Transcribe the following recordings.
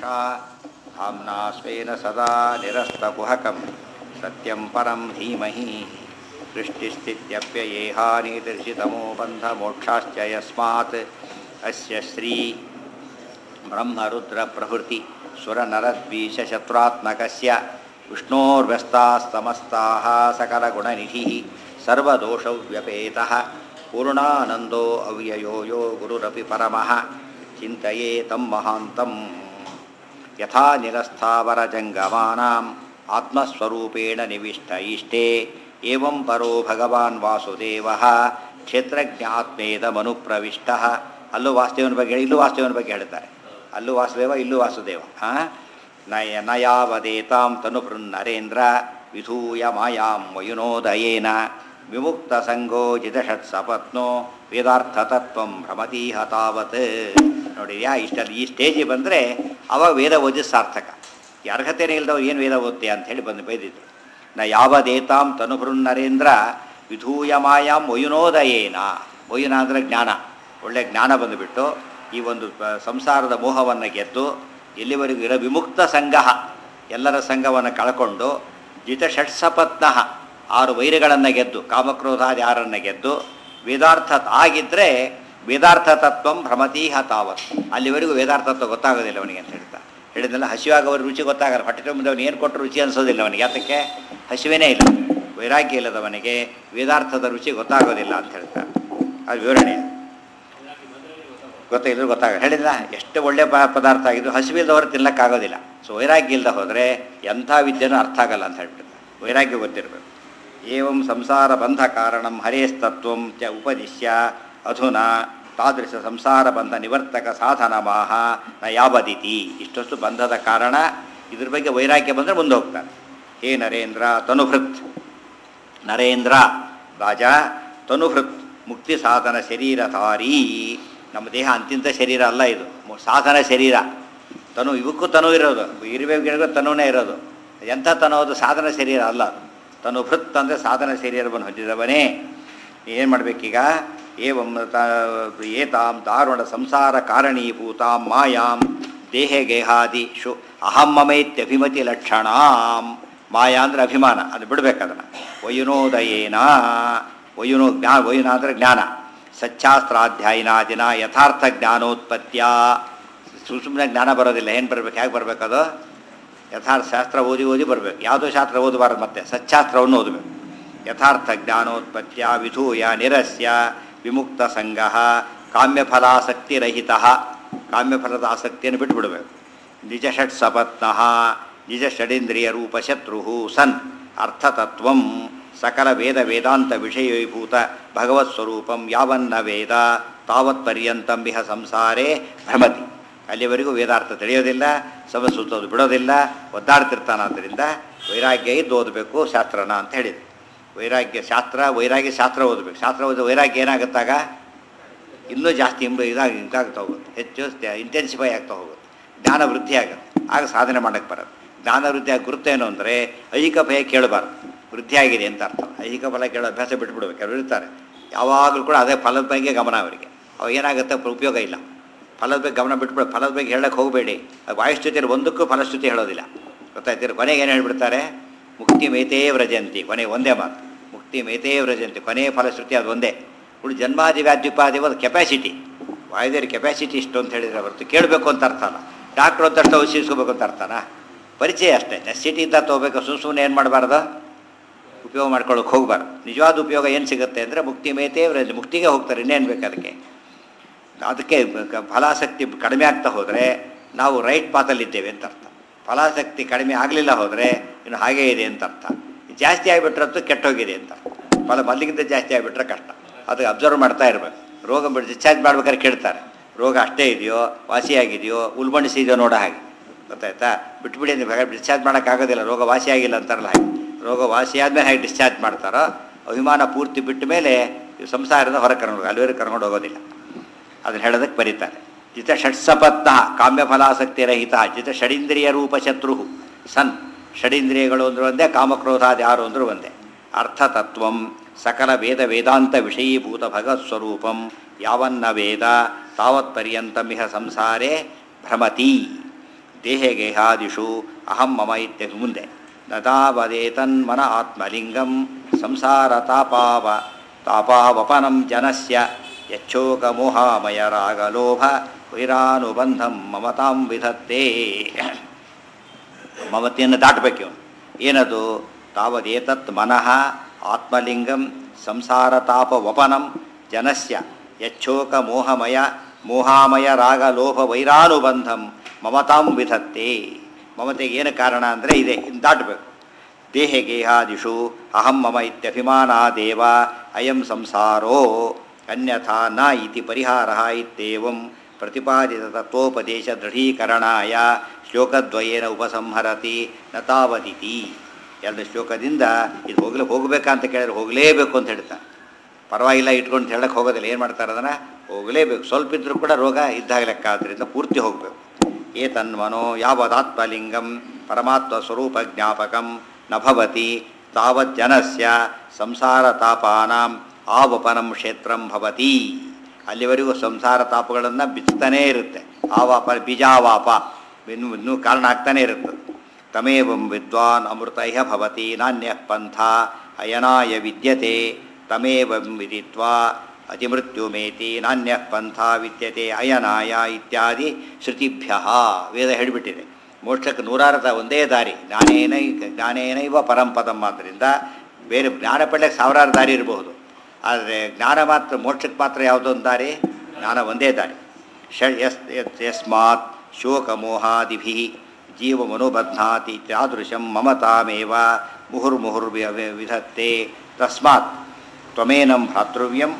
यथा धाम्ना स्वेन सदा निरस्तकुहकं सत्यं परं धीमहि सृष्टिस्थित्यप्ययेहानिदर्शितमो बन्धमोक्षाश्च यस्मात् अस्य श्री ब्रह्मरुद्रप्रभृति सुरनरद्वीशशत्रुरात्मकस्य विष्णोर्व्यस्तास्तमस्ताः सकलगुणनिधिः सर्वदोषव्यपेतः पूर्णानन्दो अव्ययो यो गुरुरपि परमः चिन्तये तं महान्तम् यथा निरस्थावरजङ्गमानाम् आत्मस्वरूपेण निविष्ट इष्टे एवं परो भगवान् वासुदेवः ಕ್ಷೇತ್ರಜ್ಞಾತ್ಮೇದಮನುಪ್ರವಿಷ್ಟಃ ಅಲ್ಲೂ ವಾಸುದೇವನ ಬಗ್ಗೆ ಹೇಳಿ ಇಲ್ಲೂ ವಾಸುದೇವನ ಬಗ್ಗೆ ಹೇಳ್ತಾರೆ ಅಲ್ಲೂ ವಾಸುದೇವ ಇಲ್ಲೂ ವಾಸುದೇವ ಹಾಂ ನಯ ನಯಾವದೇತಾಂ ತನುಪೃನ್ನರೇಂದ್ರ ವಿಧೂಯ ಮಾಯಾಂ ವಯುನೋದಯೇನ ವಿಮುಕ್ತ ಸಂಗೋ ಜಿತಷಟ್ ಸಪತ್ನೋ ವೇದಾರ್ಥ ತತ್ವಂ ಭ್ರಮತೀಹ ತಾವತ್ ನೋಡಿ ಯಾ ಇಷ್ಟಲ್ಲಿ ಈ ಸ್ಟೇಜಿಗೆ ಬಂದರೆ ಅವಾಗ ವೇದ ಓದಿ ಸಾರ್ಥಕ ಈ ಅರ್ಹತೆನೇ ಇಲ್ಲದವ್ರು ಏನು ವೇದ ಓದ್ತೀಯ ಅಂಥೇಳಿ ಬಂದು ಬೈದಿದ್ರು ನ ಯಾವದೇತಾಂ ತನುಭೃನ್ನರೇಂದ್ರ ವಿಧೂಯ ಮಾಯಾಂ ವಯುನೋದಯೇನ ವಯುನ ಅಂದರೆ ಜ್ಞಾನ ಒಳ್ಳೆ ಜ್ಞಾನ ಬಂದುಬಿಟ್ಟು ಈ ಒಂದು ಪ- ಸಂಸಾರದ ಮೋಹವನ್ನು ಗೆದ್ದು ಎಲ್ಲಿವರೆಗೂ ಇರೋ ವಿಮುಕ್ತ ಸಂಘ ಎಲ್ಲರ ಸಂಘವನ್ನು ಕಳ್ಕೊಂಡು ಜಿತ ಷಟ್ಸಪತ್ನಃ ಆರು ವೈರಗಳನ್ನು ಗೆದ್ದು ಕಾಮಕ್ರೋಧಾದಿ ಆರನ್ನು ಗೆದ್ದು ವೇದಾರ್ಥ ಆಗಿದ್ದರೆ ವೇದಾರ್ಥ ತತ್ವಂ ಭ್ರಮತೀಹ ತಾವತ್ ಅಲ್ಲಿವರೆಗೂ ವೇದಾರ್ಥ ತತ್ವ ಗೊತ್ತಾಗೋದಿಲ್ಲ ಅವನಿಗೆ ಅಂತ ಹೇಳ್ತಾ ಹೇಳಿದ್ನಲ್ಲ ಹಸಿವಾಗವ್ರ ರುಚಿ ಗೊತ್ತಾಗಲ್ಲ ಹೊಟ್ಟೆ ತುಂಬಿದವನು ಏನು ಕೊಟ್ಟರು ರುಚಿ ಅನಿಸೋದಿಲ್ಲ ಅವನಿಗೆ ಯಾತಕ್ಕೆ ಹಸಿವೇನೇ ಇಲ್ಲ ವೈರಾಗ್ಯ ಇಲ್ಲದವನಿಗೆ ವೇದಾರ್ಥದ ರುಚಿ ಗೊತ್ತಾಗೋದಿಲ್ಲ ಅಂತ ಹೇಳ್ತಾರೆ ಅದು ವಿವರಣೆ ಗೊತ್ತಾಗಿದ್ರು ಗೊತ್ತಾಗ ಹೇಳಿಲ್ಲ ಎಷ್ಟು ಒಳ್ಳೆ ಪ ಪದಾರ್ಥ ಆಗಿದ್ರು ಹಸಿವಿಲ್ದವರು ತಿನ್ನಕ್ಕಾಗೋದಿಲ್ಲ ಸೊ ವೈರಾಗ್ಯ ಇಲ್ಲದೆ ಹೋದರೆ ಎಂಥ ವಿದ್ಯೆನೂ ಅರ್ಥ ಆಗಲ್ಲ ಅಂತ ಹೇಳ್ಬಿಟ್ಟು ವೈರಾಗ್ಯ ಗೊತ್ತಿರಬೇಕು ಏವಂ ಸಂಸಾರ ಬಂಧ ಕಾರಣಂ ಹರೇಸ್ತತ್ವಂ ಚ ಉಪದಿಶ್ಯ ಅಧುನಾ ತಾದೃಶ ಸಂಸಾರ ಬಂಧ ನಿವರ್ತಕ ಸಾಧನಮಾಹ ನ ಯಾವದಿತಿ ಇಷ್ಟೊಷ್ಟು ಬಂಧದ ಕಾರಣ ಇದ್ರ ಬಗ್ಗೆ ವೈರಾಗ್ಯ ಬಂದರೆ ಮುಂದೆ ಹೋಗ್ತಾರೆ ಹೇ ನರೇಂದ್ರ ತನುಭೃತ್ ನರೇಂದ್ರ ರಾಜ ತನುಹೃತ್ ಮುಕ್ತಿ ಸಾಧನ ಶರೀರಧಾರಿ ನಮ್ಮ ದೇಹ ಅಂತಿಂತ ಶರೀರ ಅಲ್ಲ ಇದು ಮು- ಸಾಧನ ಶರೀರ ತನು ಇವಕ್ಕೂ ತನು ಇರೋದು ಇರಬೇಕು ತನುನೇ ಇರೋದು ಎಂಥ ತನು ಅದು ಸಾಧನ ಶರೀರ ಅಲ್ಲ ಅದು. ತನು ಭೃತ್ ಅಂದರೆ ಸಾಧನ ಶರೀರವನ್ನು ಹೊಂದಿದವನೇ ಏನು ಮಾಡಬೇಕೀಗ ಏವಂ ತ ಏತಾಂ ದಾರುಣ ಸಂಸಾರ ಕಾರಣೀಭೂತಾಂ ಮಾಯಾಂ ದೇಹೆ ಗೇಹಾದಿ ಶು ಅಹಮ್ಮಮೈತ್ಯಭಿಮತಿ ಲಕ್ಷಣಾಂ ಮಾಯಾ ಅಂದರೆ ಅಭಿಮಾನ ಅದು ಬಿಡ್ಬೇಕು ಅದನ್ನು ವಯುನೋದಯೇನ ವಯುನೋ ಜ್ಞಾ ವಯುನ ಅಂದರೆ ಜ್ಞಾನ ಸಚ್ಚಾಸ್ತ್ರಾಧ್ಯಾಯಿನಾದಿನ ಯಥಾರ್ಥ ಜ್ಞಾನೋತ್ಪತ್ತಿಯ ಸುಮ್ಮನೆ ಜ್ಞಾನ ಬರೋದಿಲ್ಲ ಏನು ಬರಬೇಕು ಹೇಗೆ ಬರಬೇಕು ಅದು ಯಥಾರ್ಥ ಶಾಸ್ತ್ರ ಓದಿ ಓದಿ ಬರಬೇಕು ಯಾವುದೋ ಶಾಸ್ತ್ರ ಓದಬಾರದು ಮತ್ತೆ ಸಚ್ಚಾಸ್ತ್ರವನ್ನು ಓದಬೇಕು ಯಥಾರ್ಥ ಜ್ಞಾನೋತ್ಪತ್ತಿಯ ವಿಧೂಯ ನಿರಸ್ಯ ವಿಮುಕ್ತ ಸಂಘ ಕಾಮ್ಯಫಲಾಸಕ್ತಿರಹಿತ ಕಾಮ್ಯಫಲದ ಆಸಕ್ತಿಯನ್ನು ಬಿಟ್ಟುಬಿಡಬೇಕು ನಿಜ ಷಟ್ ಸಪತ್ನಃ ನಿಜ ಷಡೇಂದ್ರಿಯ ರೂಪ ಶತ್ರು ಸನ್ ಅರ್ಥತತ್ವಂ ಸಕಲ ವೇದ ವೇದಾಂತ ವಿಷಯೀಭೂತ ಭಗವತ್ ಸ್ವರೂಪಂ ಯಾವನ್ನ ವೇದ ತಾವತ್ ಪರ್ಯಂತಂ ಇಹ ಸಂಸಾರೇ ಭ್ರಮತಿ ಅಲ್ಲಿವರೆಗೂ ವೇದಾರ್ಥ ತಿಳಿಯೋದಿಲ್ಲ ಸಮ ಸುತ್ತೋದು ಬಿಡೋದಿಲ್ಲ ಒದ್ದಾಡ್ತಿರ್ತಾನಾದ್ದರಿಂದ ವೈರಾಗ್ಯ ಇದ್ದು ಓದಬೇಕು ಶಾಸ್ತ್ರನ ಅಂತ ಹೇಳಿದ್ರು ವೈರಾಗ್ಯ ಶಾಸ್ತ್ರ ವೈರಾಗ್ಯ ಶಾಸ್ತ್ರ ಓದಬೇಕು ಶಾಸ್ತ್ರ ಓದಿ ವೈರಾಗ್ಯ ಏನಾಗುತ್ತಾಗ ಇನ್ನೂ ಜಾಸ್ತಿ ಇಂಬ ಇದಾಗಿ ಇದಾಗ್ತಾ ಹೋಗುತ್ತೆ ಹೆಚ್ಚು ಇಂಟೆನ್ಸಿಫೈ ಆಗ್ತಾ ಹೋಗುತ್ತೆ ಜ್ಞಾನ ವೃದ್ಧಿ ಆಗುತ್ತೆ ಆಗ ಸಾಧನೆ ಮಾಡೋಕ್ಕೆ ಬರೋದು ಜ್ಞಾನ ವೃದ್ಧಿ ಆಗಿ ಗುರುತು ಏನು ಅಂದರೆ ಐಹಿಕ ಭಯ ಕೇಳಬಾರ್ದು ವೃದ್ಧಿ ಆಗಿದೆ ಅಂತ ಅರ್ಥ ಐಹಿಕ ಫಲ ಕೇಳೋ ಅಭ್ಯಾಸ ಬಿಟ್ಬಿಡ್ಬೇಕು ಅವ್ರು ಇರ್ತಾರೆ ಯಾವಾಗಲೂ ಕೂಡ ಅದೇ ಫಲದ ಬಗ್ಗೆ ಗಮನ ಅವರಿಗೆ ಅವಾಗ ಏನಾಗುತ್ತೆ ಪ- ಉಪಯೋಗ ಇಲ್ಲ ಫಲದ ಬಗ್ಗೆ ಗಮನ ಬಿಟ್ಬಿಡು ಫಲದ ಬಗ್ಗೆ ಹೇಳಕ್ಕೆ ಹೋಗಬೇಡಿ ವಾಯುಸ್ತುತಿಯಲ್ಲಿ ಒಂದಕ್ಕೂ ಫಲಶ್ರುತಿ ಹೇಳೋದಿಲ್ಲ ಗೊತ್ತಾಯ್ತೀರ ಕೊನೆಗೆ ಏನು ಹೇಳ್ಬಿಡ್ತಾರೆ ಮುಕ್ತಿ ಮೇತೇ ವ್ರಜಂತಿ ಕೊನೆಗೆ ಒಂದೇ ಮಾತು ಮುಕ್ತಿ ಮೇತೇ ವ್ರಜಂತಿ ಕೊನೆಯ ಫಲಶ್ರುತಿ ಅದು ಒಂದೇ ಉಳು ಜನ್ಮಾದಿ ವ್ಯಾಧ್ಯುಪಾದಿ ಅದು ಕೆಪಾಸಿಟಿ ವಾಯುದೇವ್ರ ಕೆಪಾಸಿಟಿ ಇಷ್ಟು ಅಂತ ಹೇಳಿದ್ರೆ ಹೊರತು ಕೇಳಬೇಕು ಅಂತ ಅರ್ಥ ಅಲ್ಲ ಡಾಕ್ಟ್ರು ಅಂತಷ್ಟು ಔಷಧಿಸ್ಕೋಬೇಕು ಅಂತ ಅರ್ಥನಾ ಪರಿಚಯ ಅಷ್ಟೇ ನೆಸಿಟಿ ಅಂತ ತೊಗೋಬೇಕು ಸುಮ್ಮ ಸುಮ್ಮನೆ ಏನು ಮಾಡಬಾರ್ದು ಉಪಯೋಗ ಮಾಡ್ಕೊಳ್ಳೋಕೆ ಹೋಗಬಾರ್ದು ನಿಜವಾದ ಉಪಯೋಗ ಏನು ಸಿಗುತ್ತೆ ಅಂದರೆ ಮುಕ್ತಿ ಮೇತೇ ವ್ರಜ ಮುಕ್ತಿಗೆ ಹೋಗ್ತಾರೆ ಇನ್ನೇನು ಬೇಕು ಅದಕ್ಕೆ ಅದಕ್ಕೆ ಕ- ಫಲಾಸಕ್ತಿ ಕಡಿಮೆ ಆಗ್ತಾ ಹೋದರೆ ನಾವು ರೈಟ್ ಪಾತಲ್ಲಿದ್ದೇವೆ ಅಂತ ಅರ್ಥ ಫಲಾಸಕ್ತಿ ಕಡಿಮೆ ಆಗಲಿಲ್ಲ ಹೋದರೆ ಇನ್ನು ಹಾಗೇ ಇದೆ ಅಂತ ಅರ್ಥ ಜಾಸ್ತಿ ಆಗಿಬಿಟ್ರಂತೂ ಕೆಟ್ಟೋಗಿದೆ ಅಂತ ಫಲ ಮೊದಲಿಗಿಂತ ಜಾಸ್ತಿ ಆಗಿಬಿಟ್ರೆ ಕಷ್ಟ ಅದಕ್ಕೆ ಅಬ್ಸರ್ವ್ ಮಾಡ್ತಾ ಇರಬೇಕು ರೋಗ ಬಿಟ್ಟು ಡಿಸ್ಚಾರ್ಜ್ ಮಾಡ್ಬೇಕಾದ್ರೆ ಕೇಳ್ತಾರೆ ರೋಗ ಅಷ್ಟೇ ಇದೆಯೋ ವಾಸಿಯಾಗಿದೆಯೋ ಉಲ್ಬಣಿಸಿದೆಯೋ ನೋಡೋ ಹಾಗೆ ಗೊತ್ತಾಯ್ತಾ ಬಿಟ್ಬಿಡಿ ಅಂದರೆ ಡಿಸ್ಚಾರ್ಜ್ ಮಾಡೋಕ್ಕಾಗೋದಿಲ್ಲ ರೋಗ ವಾಸಿಯಾಗಿಲ್ಲ ಅಂತಾರಲ್ಲ ಹಾಗೆ ರೋಗ ವಾಸಿಯಾದ್ಮೇಲೆ ಹೇಗೆ ಡಿಸ್ಚಾರ್ಜ್ ಮಾಡ್ತಾರೋ ಅಭಿಮಾನ ಪೂರ್ತಿ ಬಿಟ್ಟ ಮೇಲೆ ಈ ಸಂಸಾರದ ಹೊರ ಕರ್ಕೊಂಡು ಅಲ್ಲಿವರೆಗೆ ಕರ್ಕೊಂಡು ಹೋಗೋದಿಲ್ಲ ಅದನ್ನು ಹೇಳೋದಕ್ಕೆ ಬರೀತಾರೆ ಜಿತ ಷಟ್ಸಪತ್ನ ಕಾಮ್ಯಫಲಾಸಕ್ತಿ ರಹಿತ ಜಿತ ಷಡೀಂದ್ರಿಯ ರೂಪ ಶತ್ರು ಸನ್ ಷಡೀಂದ್ರಿಯಗಳು ಅಂದ್ರೆ ಒಂದೇ ಕಾಮಕ್ರೋಧಾದಿ ಆರು ಅಂದರೂ ಒಂದೇ ಅರ್ಥತತ್ವಂ ಸಕಲ ವೇದ ವೇದಾಂತ ವಿಷಯೀಭೂತ ಭಗವತ್ ಸ್ವರೂಪಂ ಯಾವನ್ನ ವೇದ ತಾವತ್ ಪರ್ಯಂತಮಿಹ ಸಂಸಾರೇ ಭ್ರಮತಿ ದೇಹೆ ಗೇಹಾದಿಷು ಅಹಂ ಮಮ ಇತ್ಯ ಮುಂದೆ ನತಾವದೇತನ್ಮನ ಆತ್ಮಲಿಂಗಂ ಸಂಸಾರ ತಾಪಾವ ತಾಪಾವಪನಂ ಜನಸ್ಯ ಯಚ್ಚೋಕಮೋಹಾಮಯ ರಾಗಲೋಭ ವೈರಾನುಬಂಧಂ ಮಮತಾಂ ವಿಧತ್ತೆ ಮಮತೆಯನ್ನು ದಾಟಬೇಕು ಇವನು ಏನದು ತಾವದೇತತ್ ಮನಃ ಆತ್ಮಲಿಂಗಂ ಸಂಸಾರ ತಾಪ ವಪನಂ ಜನಸ್ಯ ಯಚ್ಚೋಕ ಮೋಹಮಯ ಮೋಹಾಮಯ ರಾಗ ಲೋಭ ವೈರಾನುಬಂಧಂ ಮಮತಾಂ ವಿಧತ್ತೆ ಮಮತೆಗೆ ಏನು ಕಾರಣ ಅಂದರೆ ಇದೆ ಇನ್ನು ದಾಟಬೇಕು ದೇಹೆ ಗೇಹಾದಿಷು ಅಹಂ ಮಮ ಇತ್ಯಭಿಮಾನಾದೇವ ಅಯಂ ಸಂಸಾರೋ ಅನ್ಯಥಾ ನ ಇತಿ ಪರಿಹಾರ ಇತ್ಯೇವಂ ಪ್ರತಿಪಾದಿತ ತತ್ವೋಪದೇಶ ದೃಢೀಕರಣಾಯ ಶ್ಲೋಕದ್ವಯೇನ ಉಪಸಂಹರತಿ ನ ತಾವದಿತಿ ಎರಡು ಶ್ಲೋಕದಿಂದ ಇದು ಹೋಗ್ಲಿ ಹೋಗಬೇಕಂತ ಕೇಳಿದ್ರೆ ಹೋಗಲೇಬೇಕು ಅಂತ ಹೇಳ್ತಾನೆ ಪರವಾಗಿಲ್ಲ ಇಟ್ಕೊಂಡು ಹೇಳಕ್ಕೆ ಹೋಗೋದಿಲ್ಲ ಏನು ಮಾಡ್ತಾರೆ ಅದನ್ನು ಹೋಗಲೇಬೇಕು ಸ್ವಲ್ಪ ಇದ್ದರೂ ಕೂಡ ರೋಗ ಇದ್ದಾಗ ಲೆಕ್ಕ ಆದ್ದರಿಂದ ಪೂರ್ತಿ ಹೋಗಬೇಕು ಏತನ್ಮನೋ ಯಾವದಾತ್ಮಲಿಂಗಂ ಪರಮಾತ್ಮ ಸ್ವರೂಪ ಜ್ಞಾಪಕಂ ನ ಭವತಿ ತಾವಜ್ಜನಸ್ಯ ಸಂಸಾರ ತಾಪಾನಾಂ ಆವಪನಂ ಕ್ಷೇತ್ರಂ ಭವತಿ ಅಲ್ಲಿವರೆಗೂ ಸಂಸಾರ ತಾಪಗಳನ್ನು ಬಿಚ್ಚುತ್ತಾನೇ ಇರುತ್ತೆ ಆವಾಪ ಬೀಜಾವಾಪ ಇನ್ನು ಇನ್ನೂ ಕಾರಣ ಆಗ್ತಾನೇ ಇರುತ್ತೆ ತಮೇವಂ ವಿದ್ವಾನ್ ಅಮೃತ ಇಹ ಭವತಿ ನಾಣ್ಯ ಪಂಥ ಅಯನಾಯ ವಿದ್ಯತೆ ತಮೇವಂ ವಿದಿತ್ವಾ ಅತಿಮೃತ್ಯುಮೇತಿ ನಾಣ್ಯ ಪಂಥ ವಿದ್ಯತೆ ಅಯನಾಯ ಇತ್ಯಾದಿ ಶ್ರುತಿಭ್ಯ ವೇದ ಹೇಳಿಬಿಟ್ಟಿದೆ ಮೋಕ್ಷಕ್ಕೆ ನೂರಾರದ ಒಂದೇ ದಾರಿ ಜ್ಞಾನೇನೈ ಜ್ಞಾನೇನೈವ ಪರಂಪದಂ ಆದ್ದರಿಂದ ಬೇರೆ ಜ್ಞಾನ ಪಡೆಯಕ್ಕೆ ಸಾವಿರಾರು ದಾರಿ ಇರಬಹುದು ಆದರೆ ಜ್ಞಾನ ಮಾತ್ರ ಮೋಕ್ಷಕ್ಕೆ ಮಾತ್ರ ಯಾವುದೊಂದು ದಾರಿ ಜ್ಞಾನ ಒಂದೇ ದಾರಿ ಷ ಯಸ್ ಯತ್ ಯಸ್ಮಾತ್ ಶೋಕಮೋಹಾದಿಭಿ ಜೀವಮನುಬಧ್ನಾತಿ ತಾದೃಶಂ ಮಮತಾಮೇವ ಮುಹುರ್ಮುಹುರ್ ವಿಧತ್ತೆ ತಸ್ಮಾತ್ ತ್ವಮೇನಂ ಭ್ರಾತೃವ್ಯಂ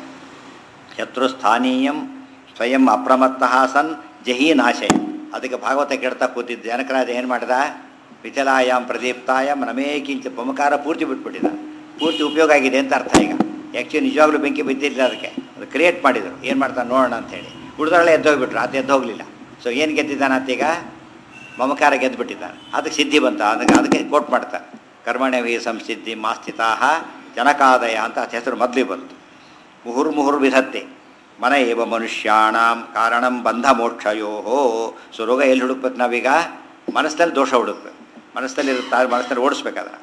ಶತ್ರುಸ್ಥಾನೀಯಂ ಸ್ವಯಂ ಅಪ್ರಮತ್ತಃ ಸನ್ ಜಹಿ ನಾಶಯ ಅದಕ್ಕೆ ಭಾಗವತ ಕೇಳ್ತಾ ಕೂತಿದ್ದು ಜನಕರಾಜ ಏನು ಮಾಡಿದ ವಿಚಲಾಯಾಮ್ ಪ್ರದೀಪ್ತಾಯಂ ನಮೇ ಕಿಂಚ ಪಮಕಾರ ಪೂರ್ತಿ ಬಿಟ್ಬಿಟ್ಟಿದ ಪೂರ್ತಿ ಉಪಯೋಗ ಆಗಿದೆ ಅಂತ ಅರ್ಥ ಈಗ ಆ್ಯಕ್ಚುಲಿ ನಿಜವಾಗ್ಲೂ ಬೆಂಕಿ ಬಿದ್ದಿಲ್ಲ ಅದಕ್ಕೆ ಅದು ಕ್ರಿಯೇಟ್ ಮಾಡಿದರು ಏನು ಮಾಡ್ತಾನೆ ನೋಡೋಣ ಅಂತೇಳಿ ಉಳಿದೊಳ್ಳೆ ಎದ್ದೋಗ್ಬಿಟ್ರು ಅದು ಎದ್ದು ಹೋಗಲಿಲ್ಲ ಸೊ ಏನು ಗೆದ್ದಿದ್ದಾನಂತೀಗ ಮಮಕಾರ ಗೆದ್ದುಬಿಟ್ಟಿದ್ದಾನೆ ಅದಕ್ಕೆ ಸಿದ್ಧಿ ಬಂತ ಅದಕ್ಕೆ ಅದಕ್ಕೆ ಕೋಟ್ ಮಾಡ್ತಾರೆ ಕರ್ಮಣ್ಯವೇ ಸಂಸಿದ್ಧಿ ಮಾಸ್ಥಿತಾ ಜನಕಾದಯ ಅಂತ ಅದ್ ಹೆಸರು ಮೊದಲು ಬಂತು ಮುಹುರ್ಮುಹುರ್ ವಿಧತ್ತೆ ಮನ ಏವ ಮನುಷ್ಯಾಣಂ ಕಾರಣಂ ಬಂಧ ಮೋಕ್ಷಯೋ ಸೊ ರೋಗ ಎಲ್ಲಿ ಹುಡುಕ್ಬೇಕು ನಾವೀಗ ಮನಸ್ಸಲ್ಲಿ ದೋಷ ಹುಡುಕ್ಬೇಕು ಮನಸ್ಸಲ್ಲಿ ಇರುತ್ತೆ ಮನಸ್ಸಲ್ಲಿ ಓಡಿಸ್ಬೇಕಾದ್ರೆ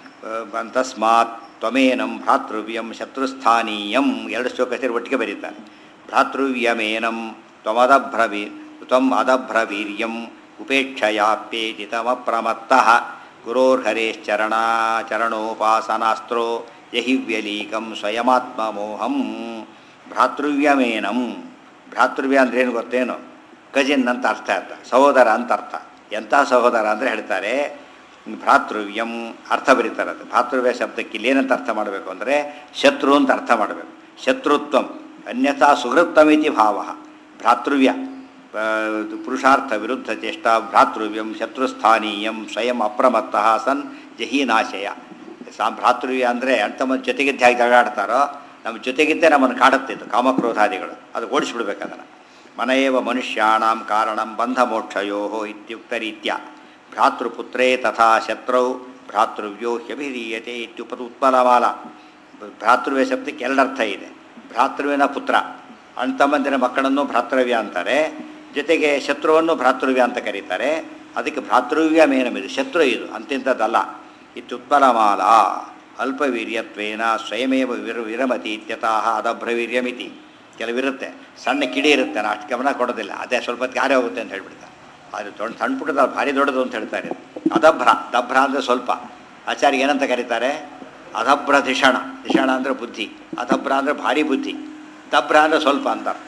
ತಸ್ಮಾತ್ ತ್ವಮೇನಂ ಭ್ರಾತೃವ್ಯಂ ಶತ್ರುಸ್ಥಾನೀಯಂ ಎರಡು ಶ್ಲೋಕ ಸೇರಿ ಒಟ್ಟಿಗೆ ಬರೀತಾರೆ ಭ್ರಾತೃವ್ಯಮೇನಂ ತ್ವಮದಭ್ರವಿ ತ್ವಂ ಅದಭ್ರವೀರ್ಯಂ ಉಪೇಕ್ಷಯಾಪ್ಯೇತಿ ತಮಪ್ರಮತ್ತಃ ಗುರೋರ್ಹರೇಶ್ಚರಣ ಚರಣೋಪಾಸನಾಸ್ತ್ರೋ ಯಹಿವ್ಯಲೀಕಂ ಸ್ವಯಮಾತ್ಮಮೋಹಂ ಭ್ರಾತೃವ್ಯಮೇನಂ ಭ್ರಾತೃವ್ಯ ಅಂದ್ರೆ ಏನು ಗೊತ್ತೇನು ಕಜಿನ್ ಅಂತ ಅರ್ಥ ಅರ್ಥ ಸಹೋದರ ಅಂತ ಅರ್ಥ ಎಂಥ ಸಹೋದರ ಅಂದರೆ ಹೇಳ್ತಾರೆ ಭ್ರಾತೃವ್ಯಂ ಅರ್ಥ ಬರೀತಾರೆ ಅದು ಭ್ರಾತೃವ್ಯ ಶಬ್ದಕ್ಕೆ ಇಲ್ಲಿ ಏನಂತ ಅರ್ಥ ಮಾಡಬೇಕು ಅಂದರೆ ಶತ್ರು ಅಂತ ಅರ್ಥ ಮಾಡಬೇಕು ಶತ್ರುತ್ವಂ ಅನ್ಯಥಾ ಸುಹೃತ್ತಮಿತಿ ಭಾವ ಭ್ರಾತೃವ್ಯ ಆ, ಪುರುಷಾರ್ಥ ವಿರುದ್ಧ ಚೇಷ್ಟ ಭ್ರಾತೃವ್ಯಂ ಶತ್ರುಸ್ಥಾನೀಯಂ ಸ್ವಯಂ ಅಪ್ರಮತ್ತಃ ಸನ್ ಜಹೀನಾಶಯ ಸಾ ಭ್ರಾತೃವ್ಯ ಅಂದರೆ ತಮ್ಮ ಜೊತೆಗಿದ್ದ ಹೇಗೆ ಜಗಾಡ್ತಾರೋ ನಮ್ಮ ಜೊತೆಗಿದ್ದೇ ನಮ್ಮನ್ನು ಕಾಡುತ್ತಿತ್ತು ಕಾಮಕ್ರೋಧಾದಿಗಳು ಅದು ಓಡಿಸ್ಬಿಡ್ಬೇಕು ಅದನ್ನು ಮನಯೇವ ಮನುಷ್ಯಾಣಂ ಕಾರಣಂ ಬಂಧ ಮೋಕ್ಷಯೋ ಇತ್ಯುಕ್ತ ರೀತ್ಯ ಭ್ರಾತೃಪುತ್ರೇ ತಥಾ ಶತ್ರೌ ಭ್ರಾತೃವ್ಯೋ ಹ್ಯಭಿಧೀಯತೆ ಇತ್ಯುಪದ ಉತ್ಪಲಮಾಲ ಭ್ರಾತೃವ್ಯ ಶಬ್ದಕ್ಕೆ ಎರಡರ್ಥ ಇದೆ ಭ್ರಾತೃವಿನ ಪುತ್ರ ಅಣ್ಣ ತಮ್ಮಂದಿರ ಮಕ್ಕಳನ್ನು ಭ್ರಾತೃವ್ಯ ಅಂತಾರೆ ಜೊತೆಗೆ ಶತ್ರುವನ್ನು ಭ್ರಾತೃವ್ಯ ಅಂತ ಕರೀತಾರೆ ಅದಕ್ಕೆ ಭ್ರಾತೃವ್ಯ ಮೇನಮಿದು ಶತ್ರು ಇದು ಅಂತಿಂಥದ್ದಲ್ಲ ಇತ್ಯುತ್ಪಲಮಾಲ ಅಲ್ಪವೀರ್ಯತ್ವೇನ ಸ್ವಯಮೇವ ವಿರ ವಿರಮತಿ ಇತ್ಯತಃ ಅದಭ್ರವೀರ್ಯಮಿತಿ ಕೆಲವಿರುತ್ತೆ ಸಣ್ಣ ಕಿಡಿ ಇರುತ್ತೆ ನಾನು ಅಷ್ಟು ಗಮನ ಕೊಡೋದಿಲ್ಲ ಅದೇ ಸ್ವಲ್ಪ ಹೊತ್ತಿಗೆ ಆರೇ ಹೋಗುತ್ತೆ ಅಂತ ಹೇಳ್ಬಿಡ್ತಾರೆ ಅದು ದೊಡ್ಡ ಸಣ್ಣ ಪುಟ್ಟದ ಭಾರಿ ದೊಡ್ಡದು ಅಂತ ಹೇಳ್ತಾರೆ ಅದಭ್ರ ದಭ್ರ ಅಂದರೆ ಸ್ವಲ್ಪ ಆಚಾರ್ಯ ಏನಂತ ಕರೀತಾರೆ ಅಧಭ್ರ ಧಿಷಣ ಧಿಷಣ ಅಂದರೆ ಬುದ್ಧಿ ಅಧಭ್ರ ಅಂದರೆ ಭಾರಿ ಬುದ್ಧಿ ದಭ್ರ ಅಂದರೆ ಸ್ವಲ್ಪ ಅಂತ ಅರ್ಥ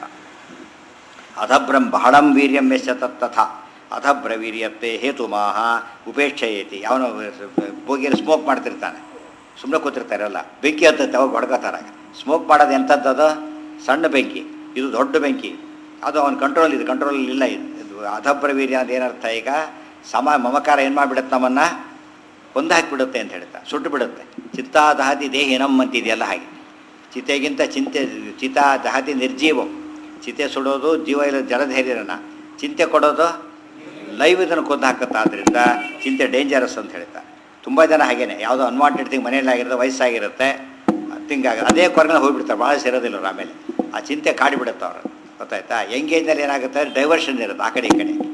ಅಧಭ್ರಂ ಬಹಳಂ ವೀರ್ಯಂ ಯಶ ತತ್ತಥ ಅಧಭ್ರ ವೀರ್ಯತೆ ಹೇತುಮಾಹ ಉಪೇಕ್ಷಯೇತಿ ಅವನು ಬೋಗಿಯಲ್ಲಿ ಸ್ಮೋಕ್ ಮಾಡ್ತಿರ್ತಾನೆ ಸುಮ್ಮನೆ ಕೂತಿರ್ತಾರಲ್ಲ ಬೆಂಕಿ ಹತ್ತತ್ತೆ ಅವಾಗ ಹೊಡ್ಕೋತಾರೆ ಸ್ಮೋಕ್ ಮಾಡೋದು ಎಂಥದ್ದು ಅದು ಸಣ್ಣ ಬೆಂಕಿ ಇದು ದೊಡ್ಡ ಬೆಂಕಿ ಅದು ಅವನ ಕಂಟ್ರೋಲ್ ಇದೆ ಕಂಟ್ರೋಲ್ ಇಲ್ಲ ಇದು ಇದು ಅಧಭ್ರ ವೀರ್ಯ ಅಂತ ಏನರ್ಥ ಈಗ ಸಮ ಮಮಕಾರ ಏನು ಮಾಡಿಬಿಡುತ್ತೆ ನಮ್ಮನ್ನು ಹೊಂದಾಕಿಬಿಡುತ್ತೆ ಅಂತ ಹೇಳ್ತಾ ಸುಟ್ಟು ಬಿಡುತ್ತೆ ಚಿತ್ತಾ ದಹತಿ ದೇಹಿನಂ ಅಂತಿದೆಯಲ್ಲ ಹಾಗೆ ಚಿತೆಗಿಂತ ಚಿಂತೆ ಚಿತಾ ದಹತಿ ನಿರ್ಜೀವಂ ಚಿತೆ ಸುಡೋದು ಜೀವ ಇಲ್ಲ ಜಲಧೈರ್ಯನ ಚಿಂತೆ ಕೊಡೋದು ಲೈವ್ ಇದನ್ನು ಕೊಂದು ಹಾಕುತ್ತೆ ಆದ್ದರಿಂದ ಚಿಂತೆ ಡೇಂಜರಸ್ ಅಂತ ಹೇಳ್ತಾರೆ ತುಂಬ ಜನ ಹಾಗೇನೆ ಯಾವುದೋ ಅನ್ವಾಂಟೆಡ್ ಥಿಂಗ್ ಮನೆಯಲ್ಲಿ ಆಗಿರುತ್ತೆ ವಯಸ್ಸಾಗಿರುತ್ತೆ ಥಿಂಗ್ ಆಗ ಅದೇ ಕೊರಗನ ಹೋಗ್ಬಿಡ್ತಾರೆ ಭಾಳ ಸೇರೋದಿಲ್ಲ ಅವ್ರು ಆಮೇಲೆ ಆ ಚಿಂತೆ ಕಾಡಿಬಿಡುತ್ತೆ ಅವರು ಗೊತ್ತಾಯ್ತಾ ಯಂಗ್ ಏಜ್ನಲ್ಲಿ ಏನಾಗುತ್ತೆ ಡೈವರ್ಷನ್ ಇರುತ್ತೆ ಆ ಕಡೆ ಈ ಕಡೆ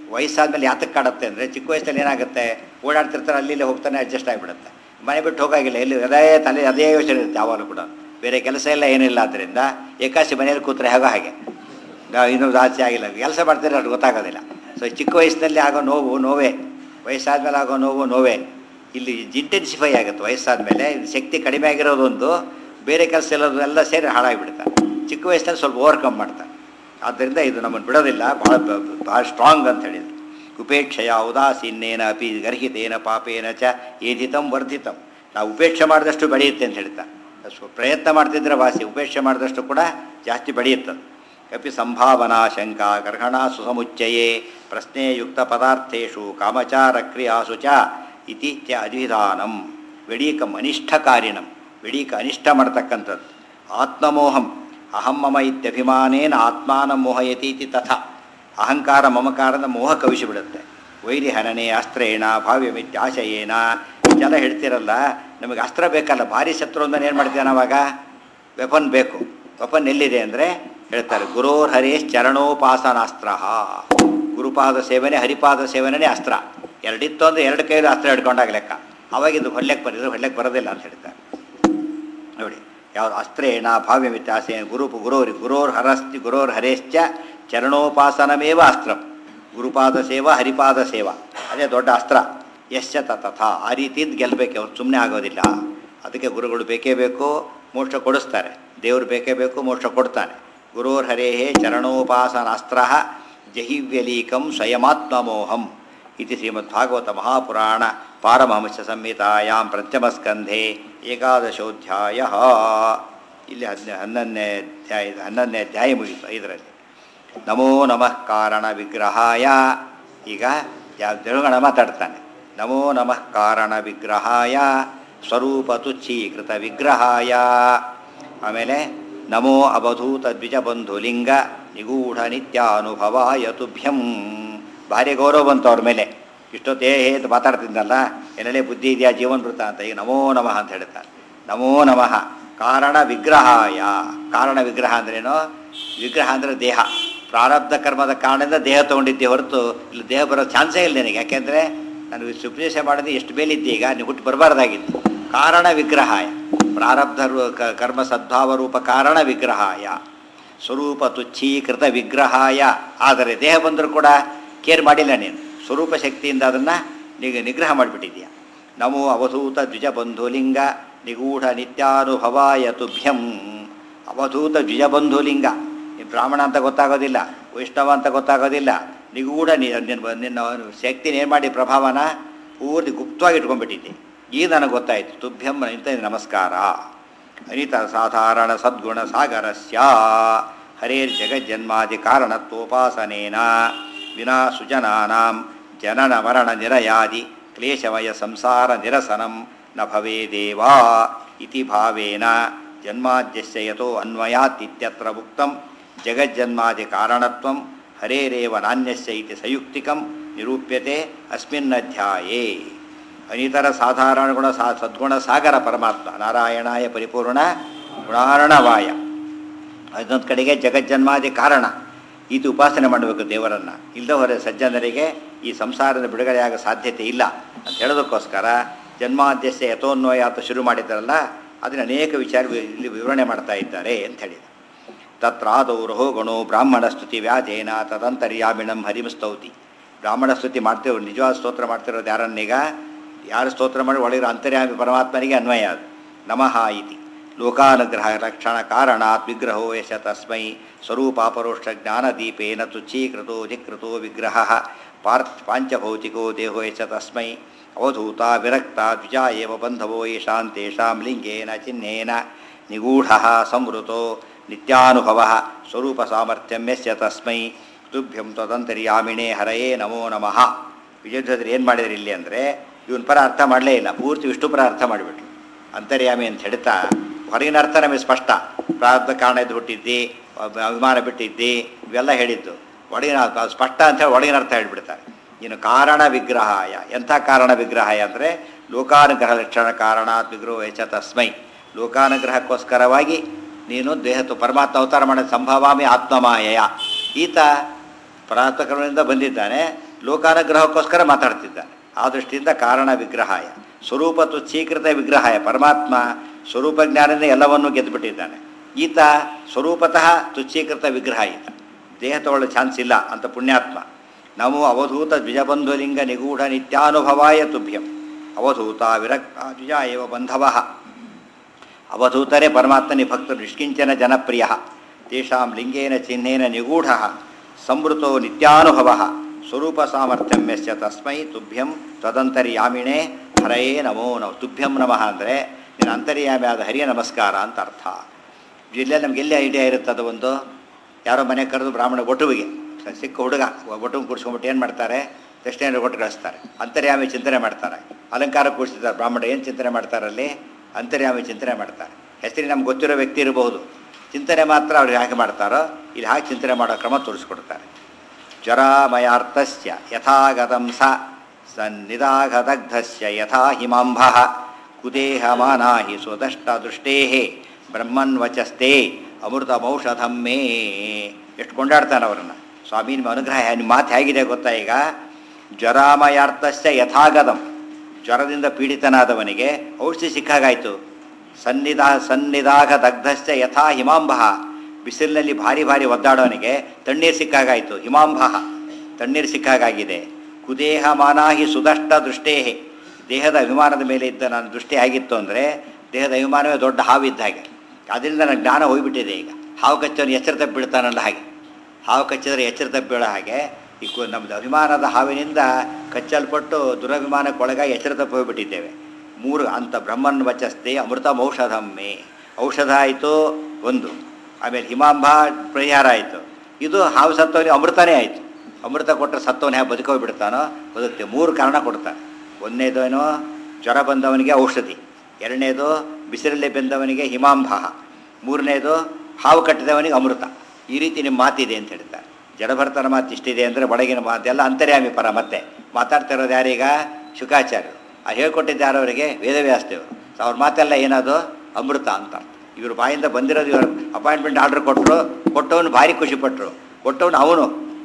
ವಯಸ್ಸಾದ್ಮೇಲೆ ಯಾತಕ್ಕೆ ಕಾಡುತ್ತೆ ಅಂದರೆ ಚಿಕ್ಕ ವಯಸ್ಸಲ್ಲಿ ಏನಾಗುತ್ತೆ ಓಡಾಡ್ತಿರ್ತಾರೆ ಅಲ್ಲಿ ಇಲ್ಲಿ ಹೋಗ್ತಾನೆ ಅಡ್ಜಸ್ಟ್ ಆಗಿಬಿಡುತ್ತೆ ಮನೆ ಬಿಟ್ಟು ಹೋಗಾಗಿಲ್ಲ ಎಲ್ಲಿ ಅದೇ ತಲೆ ಅದೇ ಯೋಚನೆ ಇರುತ್ತೆ ಯಾವಾಗಲೂ ಕೂಡ ಬೇರೆ ಕೆಲಸ ಎಲ್ಲ ಏನಿಲ್ಲ ಆದ್ದರಿಂದ ಏಕಾಸಿ ಮನೆಯಲ್ಲಿ ಕೂತ್ರೆ ಹೇಗೋ ಹಾಗೆ ನಾ- ಇನ್ನೂ ಜಾಸ್ತಿ ಆಗಿಲ್ಲ ಕೆಲಸ ಮಾಡ್ತಾರೆ ಅದು ಗೊತ್ತಾಗೋದಿಲ್ಲ ಸೊ ಚಿಕ್ಕ ವಯಸ್ಸಿನಲ್ಲಿ ಆಗೋ ನೋವು ನೋವೇ ವಯಸ್ಸಾದ್ಮೇಲೆ ಆಗೋ ನೋವು ನೋವೇ ಇಲ್ಲಿ ಇಂಟೆನ್ಸಿಫೈ ಆಗುತ್ತೆ ವಯಸ್ಸಾದ್ಮೇಲೆ ಇದು ಶಕ್ತಿ ಕಡಿಮೆ ಆಗಿರೋದೊಂದು ಬೇರೆ ಕೆಲಸ ಎಲ್ಲದು ಎಲ್ಲ ಸೇರಿ ಹಾಳಾಗಿಬಿಡ್ತಾರೆ ಚಿಕ್ಕ ವಯಸ್ಸಲ್ಲಿ ಸ್ವಲ್ಪ ಓವರ್ಕಮ್ ಮಾಡ್ತಾರೆ ಆದ್ದರಿಂದ ಇದು ನಮ್ಮನ್ನು ಬಿಡೋದಿಲ್ಲ ಭಾಳ ಭಾಳ ಸ್ಟ್ರಾಂಗ್ ಅಂತ ಹೇಳಿದ್ರು ಉಪೇಕ್ಷೆಯ ಉದಾಸೀನೇನ ಅಪಿ ಗರ್ಹಿತೇನ ಪಾಪೇನ ಚ ಏದಿತಂ ವರ್ಧಿತಂ ನಾವು ಉಪೇಕ್ಷೆ ಮಾಡಿದಷ್ಟು ಬೆಳೆಯುತ್ತೆ ಅಂತ ಹೇಳ್ತಾರೆ ಸ್ವ- ಪ್ರಯತ್ನ ಮಾಡ್ತಿದ್ರೆ ವಾಸಿ ಉಪೇಕ್ಷೆ ಮಾಡಿದಷ್ಟು ಕೂಡ ಜಾಸ್ತಿ ಬೆಳೆಯುತ್ತದೆ ಅಪಿ ಸಂಭಾವನಾ ಶಂಕಾ ಗರ್ಹಣಾ ಸುಸಮುಚ್ಚಯೇ ಪ್ರಶ್ನೆಯುಕ್ತ ಪದಾರ್ಥೇಶು ಕಾಮಚಾರ ಕ್ರಿಯಾಸು ಚ ಇತಿ ಚ ಅಧಿಧಾನಂ ವೆಡೀಕಂ ಅನಿಷ್ಠಕಾರಿಣಂ ವೆಡೀಕ ಅನಿಷ್ಠ ಮಾಡ್ತಕ್ಕಂಥದ್ದು ಆತ್ಮಮೋಹಂ ಅಹಂ ಮಮ ಇತ್ಯಭಿಮಾನೇನ ಆತ್ಮಾನ ಮೋಹಯತಿ ಇತಿ ತಥಾ ಅಹಂಕಾರ ಮಮಕಾರದ ಮೋಹ ಕವಿಸಿಬಿಡುತ್ತೆ ವೈರಿ ಹನನೆ ಅಸ್ತ್ರೇಣ ಭಾವ್ಯಮಿತ್ಯಾಶಯೇನ ಜನ ಹೇಳ್ತಿರಲ್ಲ ನಮಗೆ ಅಸ್ತ್ರ ಬೇಕಲ್ಲ ಭಾರಿ ಶತ್ರು ಅಂದನು ಏನು ಮಾಡ್ತೀವಿ ನಾವಾಗ ವೆಪನ್ ಬೇಕು ವೆಪನ್ ಎಲ್ಲಿದೆ ಅಂದರೆ ಹೇಳ್ತಾರೆ ಗುರೋರ್ ಹರೇಶ್ ಚರಣೋಪಾಸನಾಸ್ತ್ರ ಗುರುಪಾದ ಸೇವನೆ ಹರಿಪಾದ ಸೇವನೆ ಅಸ್ತ್ರ ಎರಡಿತ್ತು ಅಂದ್ರೆ ಎರಡು ಕೈಯಲ್ಲಿ ಅಸ್ತ್ರ ಹಿಡ್ಕೊಂಡಾಗ ಲೆಕ್ಕ ಅವಾಗ ಇದು ಹೊಡ್ಲೆಕ್ಕೆ ಬರಿದ್ರೆ ಹೊಡ್ಲೆಕ್ಕೆ ಬರೋದಿಲ್ಲ ಅಂತ ಹೇಳ್ತಾರೆ ನೋಡಿ ಯಾವ್ದು ಅಸ್ತ್ರೇಣ ಭಾವ್ಯಮಿತ್ಯಾಸೆ ಗುರು ಗುರೋರಿ ಗುರೋರ್ ಹರಸ್ತಿ ಗುರೋರ್ ಹರೇಶ್ಚ ಚರಣೋಪಾಸನಮೇವ ಅಸ್ತ್ರ ಗುರುಪಾದ ಸೇವಾ ಹರಿಪಾದ ಸೇವಾ ಅದೇ ದೊಡ್ಡ ಅಸ್ತ್ರ ಯಶ್ಚ ತಥಾ ಆ ರೀತಿಯಿಂದ ಗೆಲ್ಲಬೇಕು ಅವ್ರು ಸುಮ್ಮನೆ ಆಗೋದಿಲ್ಲ ಅದಕ್ಕೆ ಗುರುಗಳು ಬೇಕೇ ಬೇಕು ಮೋಕ್ಷ ಕೊಡಿಸ್ತಾರೆ ದೇವರು ಬೇಕೇ ಬೇಕು ಮೋಕ್ಷ ಕೊಡ್ತಾನೆ ಗುರೋರ್ ಹರೇಹೇ ಚರಣೋಪಾಸನಾಸ್ತ್ರ ಜಹಿವ್ಯಲೀಕಂ ಸ್ವಯಮಾತ್ಮಮೋಹಂ ಇತಿ ಶ್ರೀಮದ್ಭಾಗವತ ಮಹಾಪುರಾಣ ಪಾರಮಹಂಸ ಸಂಹಿತಾಯಾಂ ಪಂಚಮಸ್ಕಂಧೆ ಏಕಾದಶೋಧ್ಯಾಯ ಇಲ್ಲಿ ಹದಿನ ಹನ್ನೊಂದನೇ ಅಧ್ಯಾಯ ಹನ್ನೊಂದನೇ ಅಧ್ಯಾಯ ಮುಗಿತು ಐದರಲ್ಲಿ ನಮೋ ನಮಃ ಕಾರಣ ವಿಗ್ರಹಾಯ ಈಗ ಯಾವ ದೇವಗಣ ಮಾತಾಡ್ತಾನೆ ನಮೋ ನಮಃ ಕಾರಣ ವಿಗ್ರಹಾಯ ಸ್ವರೂಪ ತುಚ್ಛೀಕೃತ ವಿಗ್ರಹಾಯ ಆಮೇಲೆ ನಮೋ ಅವಧೂತ ದ್ವಿಜಬಂಧುಲಿಂಗ ನಿಗೂಢ ನಿತ್ಯಾನುಭವಾಯ ತುಭ್ಯಂ ಭಾರಿ ಗೌರವ ಬಂತು ಅವ್ರ ಮೇಲೆ ಇಷ್ಟೊತ್ತೇ ಹೇತ್ ಮಾತಾಡ್ತಿದ್ದಲ್ಲ ಎಲ್ಲೇ ಬುದ್ಧಿ ಇದೆಯಾ ಜೀವನ್ ವೃತ್ತ ಅಂತ ಈಗ ನಮೋ ನಮಃ ಅಂತ ಹೇಳ್ತಾರೆ ನಮೋ ನಮಃ ಕಾರಣ ವಿಗ್ರಹಾಯ ಕಾರಣ ವಿಗ್ರಹ ಅಂದ್ರೇನು ವಿಗ್ರಹ ಅಂದರೆ ದೇಹ ಪ್ರಾರಬ್ಧ ಕರ್ಮದ ಕಾರಣದಿಂದ ದೇಹ ತೊಗೊಂಡಿದ್ದೆ ಹೊರತು ಇಲ್ಲಿ ದೇಹ ಬರೋ ಚಾನ್ಸೇ ಇಲ್ಲ ನಿನಗೆ ಯಾಕೆಂದರೆ ನಾನು ಸುಪ್ರೀಸೆ ಮಾಡಿದ್ರೆ ಎಷ್ಟು ಮೇಲಿದ್ದೆ ಈಗ ನೀವು ಹುಟ್ಟು ಬರಬಾರ್ದಾಗಿತ್ತು ಕಾರಣ ವಿಗ್ರಹಾಯ ಪ್ರಾರಬ್ಧ ರೂ- ಕ- ಕರ್ಮ ಸದ್ಭಾವ ರೂಪ ಕಾರಣ ವಿಗ್ರಹಾಯ ಸ್ವರೂಪ ತುಚ್ಛೀಕೃತ ವಿಗ್ರಹಾಯ ಆದರೆ ದೇಹ ಬಂದರೂ ಕೂಡ ಕೇರ್ ಮಾಡಿಲ್ಲ ನೀನು ಸ್ವರೂಪ ಶಕ್ತಿಯಿಂದ ಅದನ್ನು ನಿಗ ನಿಗ್ರಹ ಮಾಡಿಬಿಟ್ಟಿದೀಯ ನಮೋ ಅವಧೂತ ದ್ವಿಜಬಂಧುಲಿಂಗ ನಿಗೂಢ ನಿತ್ಯಾನುಭವಾಯ ತುಭ್ಯಂ ಅವಧೂತ ದ್ವಿಜಬಂಧುಲಿಂಗ ಈ ಬ್ರಾಹ್ಮಣ ಅಂತ ಗೊತ್ತಾಗೋದಿಲ್ಲ ವೈಷ್ಣವ ಅಂತ ಗೊತ್ತಾಗೋದಿಲ್ಲ ನಿಗೂಢ ನಿ- ನಿನ್ನ ನಿನ್ನ ಶಕ್ತಿನ ಏನು ಮಾಡಿ ಪ್ರಭಾವನ ಪೂರ್ತಿ ಗುಪ್ತವಾಗಿ ಇಟ್ಕೊಂಡ್ಬಿಟ್ಟಿದ್ದೆ ಈಗ ನನಗೆ ಗೊತ್ತಾಯಿತು ತುಭ್ಯಂ ಇಂಥ ನಮಸ್ಕಾರ ಅನಿತ ಸಾಧಾರಣ ಸದ್ಗುಣ ಸಾಗರಸ್ಯ ಹರೇರ್ ಜಗಜ್ಜನ್ಮಾದಿ ಕಾರಣತ್ವೋಪಾಸನೇನ ವಿನಾ ಸುಜನಾನಾಂ ಜನನ ಮರಣ ನಿರಯಾದಿ ಕ್ಲೇಶಮಯ ಸಂಸಾರ ನಿರಸನಂ ನ ಭವೇದೇವಾ ಇತಿ ಭಾವೇನ ಜನ್ಮಾದ್ಯಸ್ಯ ಯತೋ ಅನ್ವಯಾತ್ ಇತ್ಯತ್ರ ಉಕ್ತಂ ಜಗಜ್ಜನ್ಮಾದಿ ಕಾರಣತ್ವಂ ಹರೇರೇವ ನಾನ್ಯಸ್ಯ ಇತಿ ಸಯುಕ್ತಿಕಂ ನಿರೂಪ್ಯತೆ ಅಸ್ಮಿನ್ನಧ್ಯಾಯೇ ಅನಿತರ ಸಾಧಾರಣ ಗುಣ ಸಾ ಸದ್ಗುಣ ಸಾಗರ ಪರಮಾತ್ಮ ನಾರಾಯಣಾಯ ಪರಿಪೂರ್ಣ ಗುಣಾರ್ಣವಾಯ ಅದೊಂದು ಕಡೆಗೆ ಜಗಜ್ಜನ್ಮಾದಿ ಕಾರಣ ಇದು ಉಪಾಸನೆ ಮಾಡಬೇಕು ದೇವರನ್ನು ಇಲ್ಲದ ಹೊರ ಸಜ್ಜನರಿಗೆ ಈ ಸಂಸಾರದ ಬಿಡುಗಡೆಯಾಗ ಸಾಧ್ಯತೆ ಇಲ್ಲ ಅಂತ ಹೇಳೋದಕ್ಕೋಸ್ಕರ ಜನ್ಮಾದ್ಯಸ್ಯ ಯಥೋನ್ವಯಾತ ಶುರು ಮಾಡಿದ್ದಾರಲ್ಲ ಅದನ್ನ ಅನೇಕ ವಿಚಾರ ವಿ- ಇಲ್ಲಿ ವಿವರಣೆ ಮಾಡ್ತಾ ಇದ್ದಾರೆ ಅಂತ ಹೇಳಿದ ತತ್ರಾದೌ ರಹೋ ಗಣೋ ಬ್ರಾಹ್ಮಣ ಸ್ತುತಿ ವ್ಯಾಧೇನ ತದಂತರ್ಯಾಮಿಣಂ ಹರಿಂ ಸ್ತೌತಿ ಬ್ರಾಹ್ಮಣ ಸ್ತುತಿ ಮಾಡ್ತಿರೋ ನಿಜವಾದ ಸ್ತೋತ್ರ ಮಾಡ್ತಿರೋದು ಯಾರನ್ನೀಗ ಯಾರು ಸ್ತೋತ್ರ ಮಾಡಿ ಒಳಗಿರೋ ಅಂತರ್ಯಾಮಿ ಪರಮಾತ್ಮನಿಗೆ ಅನ್ವಯ ಅದು ನಮಃ ಇತಿ ಲೋಕಾನುಗ್ರಹ ರಕ್ಷಣ ಕಾರಣಾತ್ ವಿಗ್ರಹೋ ಯಶ ತಸ್ಮೈ ಸ್ವರೂಪಾಪರೋಕ್ಷ ಜ್ಞಾನದೀಪೇನ ತುಚ್ಛೀಕೃತೋ ಧಿಕೃತೋ ವಿಗ್ರಹ ಪಾರ್ಥ್ ಪಾಂಚಭೌತಿಕೋ ದೇಹೋ ಯಶ ತಸ್ಮೈ ಅವಧೂತ ವಿರಕ್ತ ದ್ವಿಜಾ ಏವ ಬಂಧವೋ ಯಶಾಂ ತೇಷಾಂ ಲಿಂಗೇನ ಚಿಹ್ನೇನ ನಿಗೂಢ ಸಂವೃತೋ ನಿತ್ಯಾನುಭವ ಸ್ವರೂಪ ಸಾಮರ್ಥ್ಯಂ ಯಸ್ಯ ತಸ್ಮೈ ತುಭ್ಯಂ ತದಂತರ್ಯಾಮಿಣೇ ಹರಯೇ ನಮೋ ನಮಃ ವಿಜಯಧ್ವಜರು ಏನು ಮಾಡಿದ್ರು ಇಲ್ಲಿ ಅಂದರೆ ಇವನ್ ಪರ ಅರ್ಥ ಮಾಡಲೇ ಇಲ್ಲ ಪೂರ್ತಿ ವಿಷ್ಣು ಪರ ಅರ್ಥ ಮಾಡಿಬಿಟ್ರು ಅಂತರ್ಯಾಮಿ ಅಂತ ಹೇಳ್ತಾ ಹೊರಗಿನ ಅರ್ಥ ನಮಗೆ ಸ್ಪಷ್ಟ ಪ್ರಾರಬ್ಧ ಕಾರಣ ಇದ್ದು ಹುಟ್ಟಿದ್ದಿ ಅಬ್- ಅಭಿಮಾನ ಬಿಟ್ಟಿದ್ದಿ ಇವೆಲ್ಲ ಹೇಳಿದ್ದು ಒಳಗಿನ ಅರ್ಥ- ಅದು ಸ್ಪಷ್ಟ ಅಂತ ಹೇಳಿ ಒಳಗಿನ ಅರ್ಥ ಹೇಳ್ಬಿಡ್ತಾರೆ ಇನ್ನು ಕಾರಣ ವಿಗ್ರಹಾಯ ಎಂಥ ಕಾರಣ ವಿಗ್ರಹಾಯ ಅಂದರೆ ಲೋಕಾನುಗ್ರಹ ಲಕ್ಷಣ ಕಾರಣಾತ್ ವಿಗ್ರಹ ಯಚ ತಸ್ಮೈ ಲೋಕಾನುಗ್ರಹಕ್ಕೋಸ್ಕರವಾಗಿ ನೀನು ದೇಹತ್ತು ಪರಮಾತ್ಮ ಅವತಾರ ಮಾಡಿದ ಸಂಭವಾಮಿ ಆತ್ಮಮಾಯಯ ಈತ ಪರಾತ್ಮಕರ್ಮದಿಂದ ಬಂದಿದ್ದಾನೆ ಲೋಕಾನುಗ್ರಹಕ್ಕೋಸ್ಕರ ಮಾತಾಡ್ತಿದ್ದಾನೆ ಆ ದೃಷ್ಟಿಯಿಂದ ಕಾರಣ ವಿಗ್ರಹಾಯ ಸ್ವರೂಪ ತುಚ್ಛೀಕೃತ ವಿಗ್ರಹಾಯ ಪರಮಾತ್ಮ ಸ್ವರೂಪ ಜ್ಞಾನನೇ ಎಲ್ಲವನ್ನೂ ಗೆದ್ದುಬಿಟ್ಟಿದ್ದಾನೆ ಈತ ಸ್ವರೂಪತಃ ತುಚ್ಛೀಕೃತ ವಿಗ್ರಹ ಈತ ದೇಹ ತಗೊಳ್ಳೋ ಚಾನ್ಸ್ ಇಲ್ಲ ಅಂತ ಪುಣ್ಯಾತ್ಮ ನಮೋ ಅವಧೂತ ದ್ವಿಜಬಂಧುಲಿಂಗ ನಿಗೂಢ ನಿತ್ಯಾನುಭವಾಯ ತುಭ್ಯಂ ಅವಧೂತ ವಿರಕ್ತ ದ್ವಿಜ ಏವ ಬಂಧವ ಅವಧೂತರೇ ಪರಮಾತ್ಮನಿ ಭಕ್ತರು ನಿಷ್ಕಿಂಚನ ಜನಪ್ರಿಯ ತೇಷಾಂ ಲಿಂಗೇನ ಚಿಹ್ನೇನ ನಿಗೂಢ ಸಂವೃತೋ ನಿತ್ಯಾನುಭವ ಸ್ವರೂಪ ಸಾಮರ್ಥ್ಯಂ ಯಸ್ಯ ತಸ್ಮೈ ತುಭ್ಯಂ ತದಂತರ್ಯಾಮಿಣೆ ಹರಯೇ ನಮೋ ನಮ ತುಭ್ಯಂ ನಮಃ ಅಂದರೆ ನಿನ್ನ ಅಂತರ್ಯಾಮಿ ಆದ ಹರಿಯ ನಮಸ್ಕಾರ ಅಂತ ಅರ್ಥ ಇಲ್ಲೇ ನಮ್ಗೆ ಎಲ್ಲಿ ಐಡಿಯಾ ಇರುತ್ತದ ಒಂದು ಯಾರೋ ಮನೆ ಕರೆದು ಬ್ರಾಹ್ಮಣ ಒಟುವಿಗೆ ಸಿಕ್ಕ ಹುಡುಗ ಒಟುವು ಕೂಡಿಸ್ಕೊಂಬಿಟ್ಟು ಏನು ಮಾಡ್ತಾರೆ ದಕ್ಷಿಣ ಕೊಟ್ಟು ಕಳಿಸ್ತಾರೆ ಅಂತರ್ಯಾಮಿ ಚಿಂತನೆ ಮಾಡ್ತಾರೆ ಅಲಂಕಾರ ಕೂಡಿಸಿದ್ದಾರೆ ಬ್ರಾಹ್ಮಣ ಏನು ಚಿಂತನೆ ಮಾಡ್ತಾರಲ್ಲಿ ಅಂತರ್ಯಾಮಿ ಚಿಂತನೆ ಮಾಡ್ತಾರೆ ಹೆಸರಿಗೆ ನಮ್ಗೆ ಗೊತ್ತಿರೋ ವ್ಯಕ್ತಿ ಇರಬಹುದು ಚಿಂತನೆ ಮಾತ್ರ ಅವ್ರು ಹೇಗೆ ಮಾಡ್ತಾರೋ ಇಲ್ಲಿ ಹಾಗೆ ಚಿಂತನೆ ಮಾಡೋ ಕ್ರಮ ತೋರಿಸ್ಕೊಡ್ತಾರೆ ಜರಾಮಯಾರ್ತಸ್ಯ ಯಥಾಗತಂ ಸ ಸನ್ನಿಧಾಗದಗ್ಧಸ್ಯ ಯಥಾ ಹಿಮಾಂಬ ಕುದೇಹಮಾನಾ ಹಿ ಸ್ವದಷ್ಟ ದೃಷ್ಟೇ ಬ್ರಹ್ಮನ್ವಚಸ್ತೆ ಅಮೃತಮೌಷಧಂ ಮೇ ಎಷ್ಟು ಕೊಂಡಾಡ್ತಾನೆ ಅವರನ್ನು ಸ್ವಾಮಿ ನಿಮ್ಮ ಅನುಗ್ರಹ ನಿಮ್ಮ ಮಾತು ಹೇಗಿದೆ ಗೊತ್ತಾ ಈಗ ಜ್ವರಾಮಯಾರ್ತಸ್ಯ ಯಥಾಗತಂ ಜ್ವರದಿಂದ ಪೀಡಿತನಾದವನಿಗೆ ಔಷಧಿ ಸಿಕ್ಕಾಗಾಯಿತು ಸನ್ನಿಧಾ ಸನ್ನಿಧಾಗ ದಗ್ಧಶ್ಚ ಯಥಾ ಹಿಮಾಂಬ ಬಿಸಿಲಿನಲ್ಲಿ ಭಾರಿ ಭಾರಿ ಒದ್ದಾಡೋನಿಗೆ ತಣ್ಣೀರು ಸಿಕ್ಕಾಗಾಯಿತು ಹಿಮಾಂಬ ತಣ್ಣೀರು ಸಿಕ್ಕಾಗಾಗಿದೆ ಕುದೇಹ ಮಾನಾಹಿ ಸುದಷ್ಟ ದೃಷ್ಟೇ ದೇಹದ ಅಭಿಮಾನದ ಮೇಲೆ ಇದ್ದ ನನ್ನ ದೃಷ್ಟಿ ಆಗಿತ್ತು ಅಂದರೆ ದೇಹದ ಅಭಿಮಾನವೇ ದೊಡ್ಡ ಹಾವಿದ್ದ ಹಾಗೆ ಅದರಿಂದ ನನ್ನ ಜ್ಞಾನ ಹೋಗಿಬಿಟ್ಟಿದೆ ಈಗ ಹಾವು ಕಚ್ಚೋನು ಎಚ್ಚರ ತಪ್ಪಿ ಬಿಡ್ತಾನಲ್ಲ ಹಾಗೆ ಹಾವು ಕಚ್ಚಿದ್ರೆ ಎಚ್ಚರ ತಪ್ಪಿ ಬೀಳೋ ಹಾಗೆ ಈ ಕು ನಮ್ಮದು ಅಭಿಮಾನದ ಹಾವಿನಿಂದ ಕಚ್ಚಲ್ಪಟ್ಟು ದುರಭಿಮಾನಕ್ಕೆ ಒಳಗಾಗಿ ಎಚ್ಚರ ತಪ್ಪಿ ಹೋಗಿಬಿಟ್ಟಿದ್ದೇವೆ ಮೂರು ಅಂತ ಬ್ರಹ್ಮನ್ ವಚಸ್ತೆ ಅಮೃತ ಔಷಧಮ್ಮೆ ಔಷಧ ಆಯಿತು ಒಂದು ಆಮೇಲೆ ಹಿಮಾಂಬ ಪರಿಹಾರ ಆಯಿತು ಇದು ಹಾವು ಸತ್ತವನಿಗೆ ಅಮೃತನೇ ಆಯಿತು ಅಮೃತ ಕೊಟ್ಟರೆ ಸತ್ತವನು ಹೇಗೆ ಬದುಕೋಗ್ಬಿಡ್ತಾನೋ ಬದುಕ್ತೆ ಮೂರು ಕಾರಣ ಕೊಡ್ತಾನೆ ಒಂದನೇದು ಏನೋ ಜ್ವರ ಬಂದವನಿಗೆ ಔಷಧಿ ಎರಡನೇದು ಬಿಸಿಲಲ್ಲಿ ಬೆಂದವನಿಗೆ ಹಿಮಾಂಬ ಮೂರನೇದು ಹಾವು ಕಟ್ಟಿದವನಿಗೆ ಅಮೃತ ಈ ರೀತಿ ನಿಮ್ಮ ಮಾತಿದೆ ಅಂತ ಹೇಳ್ತಾರೆ ಜಡಭರ್ತನ ಮಾತು ಇಷ್ಟಿದೆ ಅಂದರೆ ಒಳಗಿನ ಮಾತೆಲ್ಲ ಅಂತರ್ಯಾಮಿ ಪರ ಮತ್ತೆ ಮಾತಾಡ್ತಿರೋದು ಯಾರೀಗ ಶುಕಾಚಾರ್ಯರು ಆ ಹೇಳ್ಕೊಟ್ಟಿದ್ದು ಯಾರವರಿಗೆ ವೇದವ್ಯಾಸದೇವರು ಸೊ ಅವ್ರ ಮಾತೆಲ್ಲ ಏನದು ಅಮೃತ ಅಂತ ಇವ್ರ ಬಾಯಿಂದ ಬಂದಿರೋದು ಇವರು ಅಪಾಯಿಂಟ್ಮೆಂಟ್ ಆರ್ಡ್ರ್ ಕೊಟ್ಟರು ಕೊಟ್ಟವನು ಭಾರಿ ಖುಷಿಪಟ್ಟರು ಕೊಟ್ಟವನು ಅವನು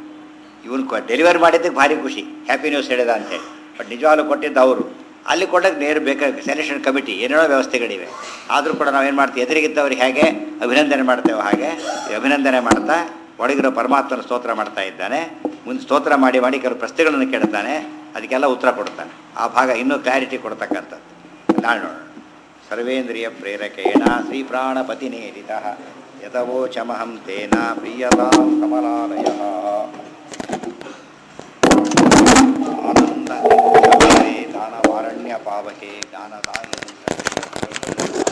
ಇವನು ಡೆಲಿವರಿ ಮಾಡಿದ್ದಕ್ಕೆ ಭಾರಿ ಖುಷಿ ಹ್ಯಾಪಿ ನ್ಯೂಸ್ ಹೇಳಿದ ಅಂತೇಳಿ ಬಟ್ ನಿಜವಾಗ್ಲೂ ಕೊಟ್ಟಿದ್ದು ಅವರು ಅಲ್ಲಿ ಕೊಡೋಕ್ಕೆ ನೇರ ಬೇಕಾಗ ಸೆಲೆಕ್ಷನ್ ಕಮಿಟಿ ಏನೇನೋ ವ್ಯವಸ್ಥೆಗಳಿವೆ ಆದರೂ ಕೂಡ ನಾವೇನು ಮಾಡ್ತೀವಿ ಎದುರಿಗಿದ್ದವ್ರಿಗೆ ಹೇಗೆ ಅಭಿನಂದನೆ ಮಾಡ್ತೇವೆ ಹಾಗೆ ಈ ಅಭಿನಂದನೆ ಮಾಡ್ತಾ ಒಳಗಿರೋ ಪರಮಾತ್ಮನ ಸ್ತೋತ್ರ ಮಾಡ್ತಾ ಇದ್ದಾನೆ ಮುಂದೆ ಸ್ತೋತ್ರ ಮಾಡಿ ಮಾಡಿ ಕೆಲವು ಪ್ರಶ್ನೆಗಳನ್ನು ಕೇಳ್ತಾನೆ ಅದಕ್ಕೆಲ್ಲ ಉತ್ತರ ಕೊಡ್ತಾನೆ ಆ ಭಾಗ ಇನ್ನೂ ಕ್ಲಾರಿಟಿ ಕೊಡ್ತಕ್ಕಂಥದ್ದು ನಾಳೆ ನೋಡೋಣ ಸರ್ವೇಂದ್ರಿಯ ಪ್ರೇರಕೇಣ ಶ್ರೀ ಪ್ರಾಣಪತಿನೇರಿತ ಯಥವೋಚಮಹಂ ತೇನ ಪ್ರಿಯತಾಂ ಕಮಲಾಲಯ ಆನಂದ ದಾನವಾರಣ್ಯ ಪಾವಕೆ ಜ್ಞಾನದಾಯ